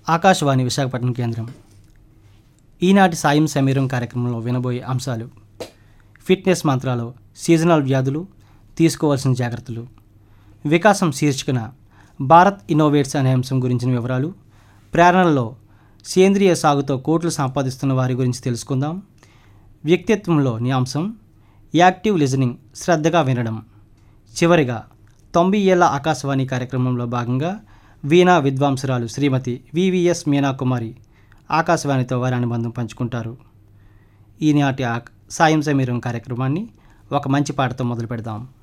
ఆకాశవాణి విశాఖపట్నం కేంద్రం ఈనాటి సాయం సమీరం కార్యక్రమంలో వినబోయే అంశాలు ఫిట్నెస్ మంత్రాలు సీజనల్ వ్యాధులు తీసుకోవాల్సిన జాగ్రత్తలు వికాసం శీర్షికన భారత్ ఇన్నోవేట్స్ అనే అంశం గురించిన వివరాలు ప్రేరణలో సేంద్రియ సాగుతో కోట్లు సంపాదిస్తున్న వారి గురించి తెలుసుకుందాం వ్యక్తిత్వంలోని అంశం యాక్టివ్ లిజనింగ్ శ్రద్ధగా వినడం చివరిగా తొంభై ఏళ్ల ఆకాశవాణి కార్యక్రమంలో భాగంగా వీణా విద్వాంసురాలు శ్రీమతి వివిఎస్ మీనాకుమారి ఆకాశవాణితో వారి అనుబంధం పంచుకుంటారు ఈనాటి ఆ సాయం సమీరం కార్యక్రమాన్ని ఒక మంచి పాటతో మొదలు పెడదాం